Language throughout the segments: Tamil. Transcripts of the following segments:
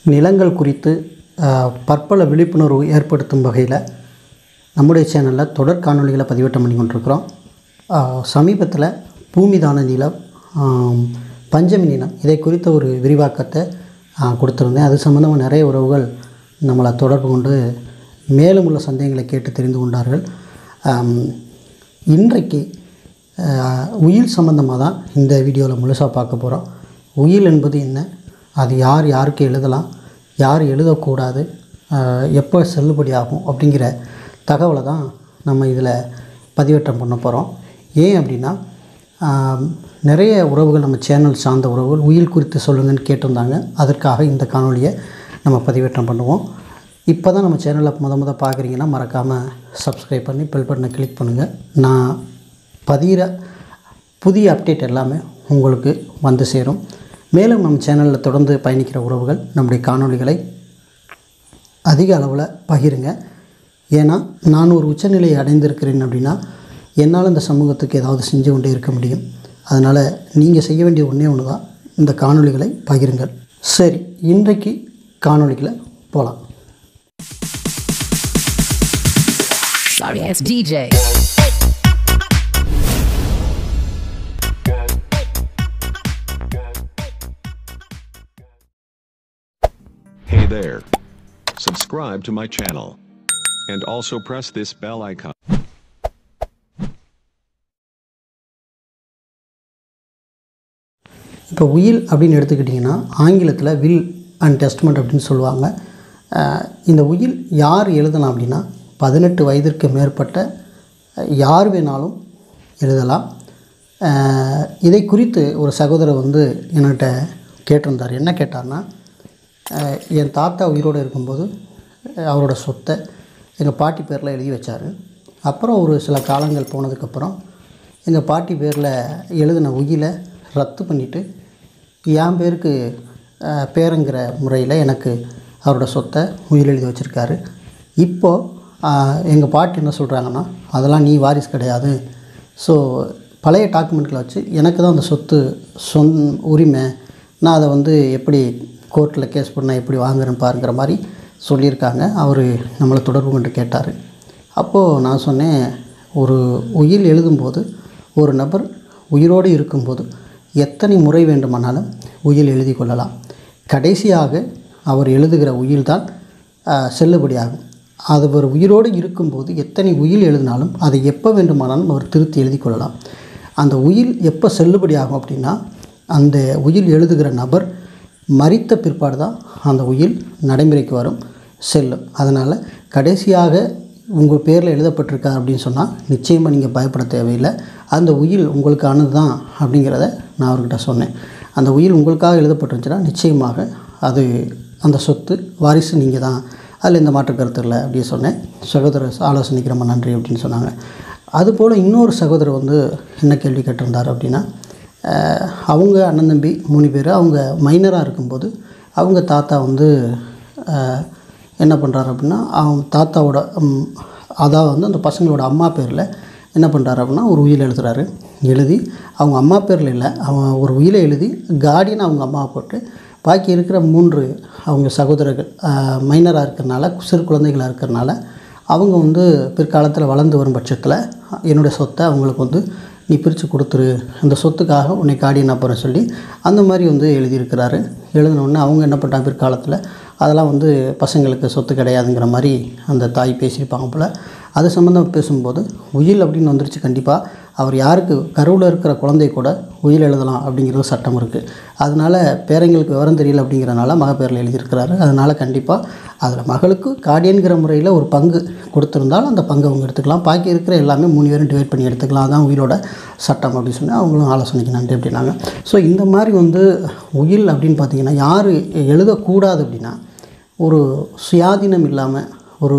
நிலங்கள் குறித்து அஹ், பற்பல விழிப்புணர்வு ஏற்படுத்தும் வகையில் நம்முடைய சேனலில் தொடர் காணொளிகளை பதிவேற்றம் பண்ணி கொண்டிருக்கிறோம் சமீபத்தில் பூமிதான நிலம் ஆம், பஞ்சமி நிலம் இதை குறித்த ஒரு விரிவாக்கத்தை ஆ, கொடுத்துருந்தேன் அது சம்மந்தமாக நிறைய உறவுகள் நம்மளை தொடர்பு கொண்டு மேலும் உள்ள சந்தேகங்களை கேட்டு தெரிந்து கொண்டார்கள் ஆம், இன்றைக்கு அஹ், உயில் சம்மந்தமாக தான் இந்த வீடியோவில் முழுசாக பார்க்க போகிறோம் உயில் என்பது என்ன அது யார் யாருக்கு எழுதலாம் யார் எழுதக்கூடாது அஹ், எப்போ செல்லுபடியாகும் அப்படிங்கிற தகவலை தான் நம்ம இதில் பதிவேற்றம் பண்ண போகிறோம் ஏன் அப்படின்னா ஆம், நிறைய உறவுகள் நம்ம சேனல் சார்ந்த உறவுகள் உயில் குறித்து சொல்லுங்கன்னு கேட்டிருந்தாங்க அதற்காக இந்த காணொலியை நம்ம பதிவேற்றம் பண்ணுவோம் இப்போ தான் நம்ம சேனலை முத முத பார்க்குறீங்கன்னா மறக்காமல் சப்ஸ்கிரைப் பண்ணி பெல் பட்டனை கிளிக் பண்ணுங்கள் நான் பதிகிற புதிய அப்டேட் எல்லாமே உங்களுக்கு வந்து சேரும் மேலும் நம்ம சேனலில் தொடர்ந்து பயணிக்கிற உறவுகள் நம்முடைய காணொளிகளை அதிக அளவில் பகிருங்க ஏன்னா நான் ஒரு உச்சநிலையை அடைந்திருக்கிறேன் அப்படின்னா என்னால் இந்த சமூகத்துக்கு ஏதாவது செஞ்சு கொண்டே இருக்க முடியும் அதனால் நீங்கள் செய்ய வேண்டிய ஒன்றே ஒன்று தான் இந்த காணொளிகளை பகிருங்கள் சரி இன்றைக்கு காணொளிகளை போகலாம் Sorry ass DJ. Hey there. Subscribe to my channel. And also press this bell icon. இப்போ உயில் அப்படின்னு எடுத்துக்கிட்டிங்கன்னா ஆங்கிலத்தில் வில் அண்ட் டெஸ்ட்மெண்ட் அப்படின்னு சொல்லுவாங்க அஹ் இந்த உயில் யார் எழுதலாம் அப்படின்னா பதினெட்டு வயதிற்கு மேற்பட்ட அஹ், யார் வேணாலும் எழுதலாம் அஹ், இதை குறித்து ஒரு சகோதரர் வந்து என்கிட்ட கேட்டிருந்தார் என்ன கேட்டார்னா அஹ், என் தாத்தா உயிரோடு இருக்கும்போது அஹ், அவரோட சொத்தை எங்கள் பாட்டி பேரில் எழுதி வச்சார் அப்புறம் ஒரு சில காலங்கள் போனதுக்கப்புறம் எங்கள் பாட்டி பேரில் எழுதின உயிலை ரத்து பண்ணிவிட்டு என் பேருக்கு அஹ், பேருங்கிற முறையில் எனக்கு அவரோட சொத்தை உயில் எழுதி வச்சுருக்காரு இப்போது எங்கள் பாட்டி என்ன சொல்கிறாங்கன்னா அதெல்லாம் நீ வாரிசு கிடையாது ஸோ பழைய டாக்குமெண்ட்டில் வச்சு எனக்கு தான் அந்த சொத்து சொந் உரிமை நான் அதை வந்து எப்படி கோர்ட்டில் கேஸ் பண்ணால் எப்படி வாங்குறேன் பாருங்கிற மாதிரி சொல்லியிருக்காங்க அவர் நம்மளை தொடர்பு கொண்டு கேட்டார் அப்போது நான் சொன்னேன் ஒரு உயில் எழுதும்போது ஒரு நபர் உயிரோடு இருக்கும்போது எத்தனை முறை வேண்டுமானாலும் உயில் எழுதி கொள்ளலாம் கடைசியாக அவர் எழுதுகிற உயில்தான் ஆஹ், செல்லுபடியாகும் அது ஒரு உயிரோடு இருக்கும்போது எத்தனை உயில் எழுதினாலும் அதை எப்போ வேண்டுமானாலும் அவர் திருத்தி எழுதி கொள்ளலாம் அந்த உயில் எப்போ செல்லுபடியாகும் அப்படின்னா அந்த உயில் எழுதுகிற நபர் மரித்த பிற்பாடு தான் அந்த உயில் நடைமுறைக்கு வரும் செல்லும் அதனால் கடைசியாக உங்கள் பேரில் எழுதப்பட்டிருக்கா அப்படின்னு சொன்னால் நிச்சயமாக நீங்கள் பயப்பட தேவையில்லை அந்த உயில் உங்களுக்கானது தான் அப்படிங்கிறத நான் அவர்கிட்ட சொன்னேன் அந்த உயில் உங்களுக்காக எழுதப்பட்டிருந்துச்சுன்னா நிச்சயமாக அது அந்த சொத்து வாரிசு நீங்கள் தான் அதில் எந்த மாற்று கருத்து இல்லை அப்படின்னு சொன்னேன் சகோதரர் ஆலோசனைக்கு ரொம்ப நன்றி அப்படின்னு சொன்னாங்க அதுபோல் இன்னொரு சகோதரர் வந்து என்ன கேள்வி கேட்டிருந்தார் அப்படின்னா அஹ், அவங்க அண்ணன் தம்பி மூணு பேர் அவங்க மைனராக இருக்கும்போது அவங்க தாத்தா வந்து அஹ், என்ன பண்ணுறாரு அப்படின்னா அவங்க தாத்தாவோட ம், அதாவது வந்து அந்த பசங்களோட அம்மா பேரில் என்ன பண்ணுறாரு அப்படின்னா ஒரு உயில் எழுதுறாரு எழுதி அவங்க அம்மா பேரில் இல்லை அவன் ஒரு உயிலை எழுதி கார்டியன் அவங்க அம்மாவை போட்டு பாக்கி இருக்கிற மூன்று அவங்க சகோதரர்கள் மைனராக இருக்கிறனால சிறு குழந்தைகளாக இருக்கிறனால அவங்க வந்து பிற்காலத்தில் வளர்ந்து வரும் பட்சத்தில் என்னுடைய சொத்தை அவங்களுக்கு வந்து நீ பிரித்து கொடுத்துரு அந்த சொத்துக்காக உன்னை கார்டியன் அப்புறம் சொல்லி அந்த மாதிரி வந்து எழுதியிருக்கிறாரு எழுதினோடனே அவங்க என்ன பண்ணிட்டாங்க பிற்காலத்தில் அதெல்லாம் வந்து பசங்களுக்கு சொத்து கிடையாதுங்கிற மாதிரி அந்த தாய் பேசியிருப்பாங்க போல் அது சம்மந்தம் பேசும்போது உயில் அப்படின்னு வந்துருச்சு கண்டிப்பாக அவர் யாருக்கு கருவில் இருக்கிற குழந்தை கூட உயில் எழுதலாம் அப்படிங்கிறது சட்டம் இருக்குது அதனால் பேரங்களுக்கு விவரம் தெரியல அப்படிங்கிறனால மக பேரில் எழுதியிருக்கிறாரு அதனால் கண்டிப்பாக அதில் மகளுக்கு கார்டியன்கிற முறையில் ஒரு பங்கு கொடுத்துருந்தாலும் அந்த பங்கு அவங்க எடுத்துக்கலாம் பாக்கி இருக்கிற எல்லாமே மூணு பேரும் டிவைட் பண்ணி எடுத்துக்கலாம் அதான் உயிரோட சட்டம் அப்படின்னு சொல்லி அவங்களும் ஆலோசனைக்கு நன்றி அப்படின்னாங்க ஸோ இந்த மாதிரி வந்து உயில் அப்படின்னு பார்த்தீங்கன்னா யார் எழுதக்கூடாது அப்படின்னா ஒரு சுயாதீனம் இல்லாமல் ஒரு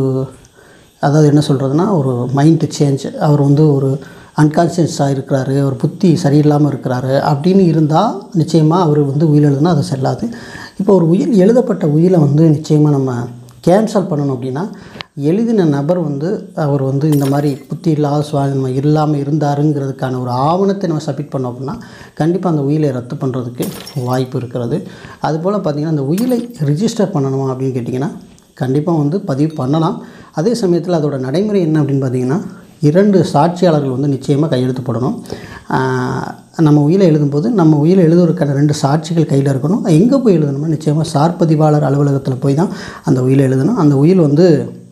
அதாவது என்ன சொல்கிறதுனா ஒரு மைண்டு சேஞ்ச் அவர் வந்து ஒரு அன்கான்சியஸாக இருக்கிறாரு ஒரு புத்தி சரியில்லாமல் இருக்கிறாரு அப்படின்னு இருந்தால் நிச்சயமாக அவர் வந்து உயிர் எழுதுனா அது செல்லாது இப்போ ஒரு உயிர் எழுதப்பட்ட உயிரை வந்து நிச்சயமாக நம்ம கேன்சல் பண்ணணும் அப்படின்னா எழுதின நபர் வந்து அவர் வந்து இந்த மாதிரி புத்தி இல்லாத சுவாதம் இல்லாமல் இருந்தாருங்கிறதுக்கான ஒரு ஆவணத்தை நம்ம சப்மிட் பண்ணோம் அப்படின்னா கண்டிப்பாக அந்த உயிலை ரத்து பண்ணுறதுக்கு வாய்ப்பு இருக்கிறது அதுபோல் பார்த்திங்கன்னா அந்த உயிலை ரிஜிஸ்டர் பண்ணணுமா அப்படின்னு கேட்டிங்கன்னா கண்டிப்பாக வந்து பதிவு பண்ணலாம் அதே சமயத்தில் அதோட நடைமுறை என்ன அப்படின்னு பார்த்தீங்கன்னா இரண்டு சாட்சியாளர்கள் வந்து நிச்சயமாக கையெழுத்து போடணும் ஆஹ் நம்ம உயிரை எழுதும்போது நம்ம உயிரை எழுதுவதற்கான ரெண்டு சாட்சிகள் கையில் இருக்கணும் எங்கே போய் எழுதணும்னா நிச்சயமாக சார் பதிவாளர் அலுவலகத்தில் போய் தான் அந்த உயிரை எழுதணும் அந்த உயில் வந்து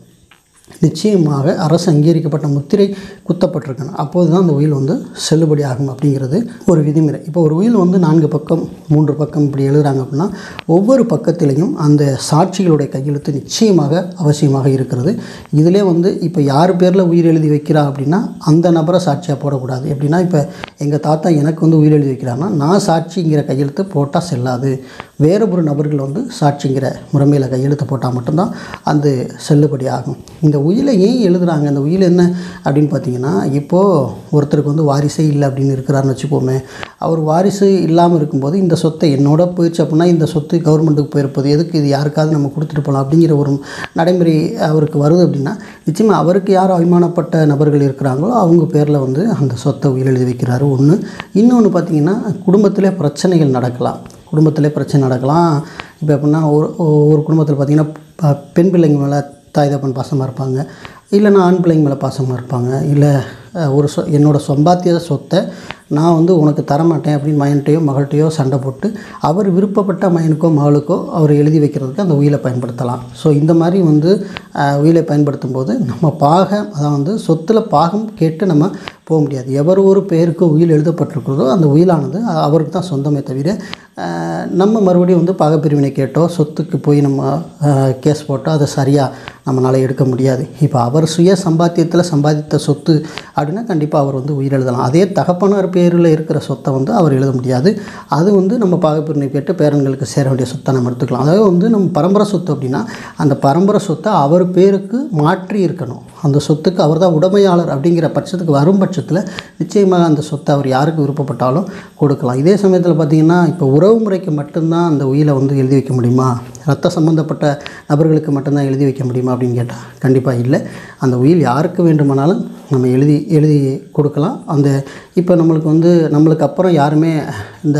நிச்சயமாக அரசு அங்கீகரிக்கப்பட்ட முத்திரை குத்தப்பட்டிருக்கணும் அப்போது தான் அந்த உயில் வந்து செல்லுபடி ஆகும் அப்படிங்கிறது ஒரு விதிமுறை இப்போ ஒரு உயில் வந்து நான்கு பக்கம் மூன்று பக்கம் இப்படி எழுதுறாங்க அப்படின்னா ஒவ்வொரு பக்கத்திலையும் அந்த சாட்சிகளுடைய கையெழுத்து நிச்சயமாக அவசியமாக இருக்கிறது இதிலே வந்து இப்போ யார் பேரில் உயிர் எழுதி வைக்கிறா அப்படின்னா அந்த நபரை சாட்சியாக போடக்கூடாது எப்படின்னா இப்போ எங்கள் தாத்தா எனக்கு வந்து உயிர் எழுதி வைக்கிறாங்கன்னா நான் சாட்சிங்கிற கையெழுத்து போட்டால் செல்லாது வேறு ஒரு நபர்கள் வந்து சாட்சிங்கிற முறைமையில் கையெழுத்து போட்டால் மட்டும்தான் அந்த செல்லுபடி ஆகும் இந்த உயிலை ஏன் எழுதுறாங்க அந்த உயில் என்ன அப்படின்னு பார்த்தீங்கன்னா இப்போது ஒருத்தருக்கு வந்து வாரிசே இல்லை அப்படின்னு இருக்கிறாருன்னு வச்சுக்கோமே அவர் வாரிசு இல்லாமல் இருக்கும்போது இந்த சொத்தை என்னோட போயிடுச்சு அப்படின்னா இந்த சொத்து கவர்மெண்ட்டுக்கு போயிருப்பது எதுக்கு இது யாருக்காவது நம்ம கொடுத்துட்டு போகலாம் அப்படிங்கிற ஒரு நடைமுறை அவருக்கு வருது அப்படின்னா நிச்சயமாக அவருக்கு யார் அபிமானப்பட்ட நபர்கள் இருக்கிறாங்களோ அவங்க பேரில் வந்து அந்த சொத்தை உயில் எழுதி வைக்கிறாரு ஒன்று இன்னொன்று பார்த்தீங்கன்னா குடும்பத்திலே பிரச்சனைகள் நடக்கலாம் குடும்பத்திலே பிரச்சனை நடக்கலாம் இப்போ எப்படின்னா ஒரு ஒரு குடும்பத்தில் பார்த்திங்கன்னா ப- பெண் பிள்ளைங்க மேலே தாய் தப்பன் பாசமாக இருப்பாங்க இல்லைன்னா ஆண் பிள்ளைங்க மேலே பாசமாக இருப்பாங்க இல்லை அஹ், ஒரு சொ என்னோடய சம்பாத்திய சொத்தை நான் வந்து உனக்கு தரமாட்டேன் அப்படின்னு மகன்கிட்டையோ மகள்கிட்டையோ சண்டை போட்டு அவர் விருப்பப்பட்ட மகனுக்கோ மகளுக்கோ அவர் எழுதி வைக்கிறதுக்கு அந்த உயிலை பயன்படுத்தலாம் ஸோ இந்த மாதிரி வந்து அஹ், உயிலை பயன்படுத்தும் போது நம்ம பாகம் அதான் வந்து சொத்தில் பாகம் கேட்டு நம்ம போக முடியாது எவர் ஒரு பேருக்கு உயில் எழுதப்பட்டிருக்கிறதோ அந்த உயிலானது அ- அவருக்கு தான் சொந்தமே தவிர அஹ், நம்ம மறுபடியும் வந்து பாகப்பிரிவினை கேட்டோ சொத்துக்கு போய் நம்ம அஹ், கேஸ் போட்டோ அதை சரியாக நம்மளால் எடுக்க முடியாது இப்போ அவர் சுய சம்பாத்தியத்தில் சம்பாதித்த சொத்து அப்படின்னா கண்டிப்பாக அவர் வந்து உயிர் எழுதலாம் அதே தகப்பனார் பேரில் இருக்கிற சொத்தை வந்து அவர் எழுத முடியாது அது வந்து நம்ம பாகப்பிரிவினை கேட்டு பேரன்களுக்கு சேர வேண்டிய சொத்தை நம்ம எடுத்துக்கலாம் அதாவது வந்து நம்ம பரம்பரை சொத்து அப்படின்னா அந்த பரம்பரை சொத்தை அவர் பேருக்கு மாற்றி இருக்கணும் அந்த சொத்துக்கு அவர் தான் உடைமையாளர் அப்படிங்கிற பட்சத்துக்கு வரும் பட்சத்தில் நிச்சயமாக அந்த சொத்தை அவர் யாருக்கு விருப்பப்பட்டாலும் கொடுக்கலாம் இதே சமயத்தில் பார்த்திங்கன்னா இப்போ உறவு முறைக்கு மட்டும்தான் அந்த உயிலை வந்து எழுதி வைக்க முடியுமா ரத்த சம்பந்தப்பட்ட நபர்களுக்கு மட்டும்தான் எழுதி வைக்க முடியுமா அப்படின்னு கேட்டால் கண்டிப்பாக இல்லை அந்த உயில் யாருக்கு வேண்டுமானாலும் நம்ம எழுதி எழுதி கொடுக்கலாம் அந்த இப்போ நம்மளுக்கு வந்து நம்மளுக்கு அப்புறம் யாருமே இந்த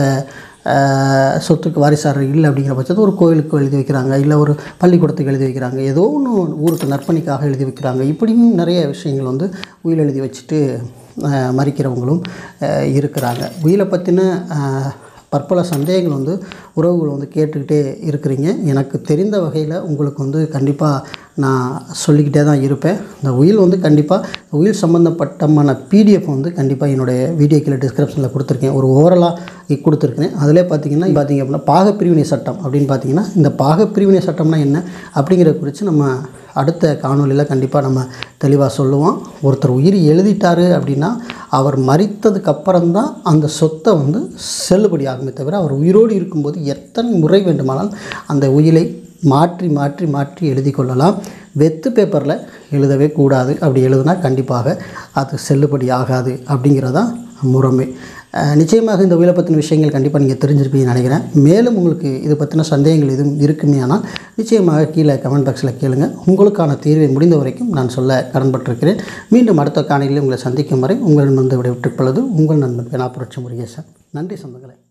ஆஹ், சொத்துக்கு வாரிசாரர் இல்லை அப்படிங்கிற பட்சத்தில் ஒரு கோயிலுக்கு எழுதி வைக்கிறாங்க இல்லை ஒரு பள்ளிக்கூடத்துக்கு எழுதி வைக்கிறாங்க ஏதோ ஒன்று ஊருக்கு நற்பணிக்காக எழுதி வைக்கிறாங்க இப்படியும் நிறைய விஷயங்கள் வந்து உயில் எழுதி வச்சுட்டு ஆஹ், மறிக்கிறவங்களும் ஆஹ், இருக்கிறாங்க உயிலை பற்றின பற்பல சந்தேகங்கள் வந்து உறவுகள் வந்து கேட்டுக்கிட்டே இருக்கிறீங்க எனக்கு தெரிந்த வகையில் உங்களுக்கு வந்து கண்டிப்பாக நான் சொல்லிக்கிட்டே தான் இருப்பேன் இந்த உயில் வந்து கண்டிப்பாக உயில் சம்மந்தப்பட்டமான பிடிஎஃப் வந்து கண்டிப்பாக என்னுடைய வீடியோ கீழே டிஸ்கிரிப்ஷனில் கொடுத்துருக்கேன் ஒரு ஓரலாக கொடுத்துருக்கேன் அதிலே பார்த்தீங்கன்னா பார்த்தீங்க அப்படின்னா பாகப்பிரிவினை சட்டம் அப்படின்னு பார்த்தீங்கன்னா இந்த பாகப்பிரிவினை சட்டம்னா என்ன அப்படிங்கிறத குறித்து நம்ம அடுத்த காணொளியில் கண்டிப்பாக நம்ம தெளிவாக சொல்லுவோம் ஒருத்தர் உயிர் எழுதிட்டாரு அப்படின்னா அவர் மறித்ததுக்கு அப்புறம்தான் அந்த சொத்தை வந்து செல்லுபடி ஆகுமே தவிர அவர் உயிரோடு இருக்கும்போது எத்தனை முறை வேண்டுமானாலும் அந்த உயிலை மாற்றி மாற்றி மாற்றி எழுதி கொள்ளலாம் வெத்து பேப்பரில் எழுதவே கூடாது அப்படி எழுதுனா கண்டிப்பாக அது செல்லுபடி ஆகாது அப்படிங்கிறதான் முறைமை அஹ் நிச்சயமாக இந்த உயிரை பற்றின விஷயங்கள் கண்டிப்பாக நீங்கள் தெரிஞ்சிருப்பீங்கன்னு நினைக்கிறேன் மேலும் உங்களுக்கு இது பற்றின சந்தேகங்கள் எதுவும் இருக்குமே ஆனால் நிச்சயமாக கீழே கமெண்ட் பாக்ஸில் கேளுங்க உங்களுக்கான தீர்வை முடிந்த வரைக்கும் நான் சொல்ல கடன்பட்டிருக்கிறேன் மீண்டும் அடுத்த காணொலியில் உங்களை சந்திக்கும் வரை உங்களிடம் வந்து விடைபெற்றுக் கொள்வது உங்கள் நண்பன் பேனா புரட்சி முருகேசன் நன்றி சொந்தங்களே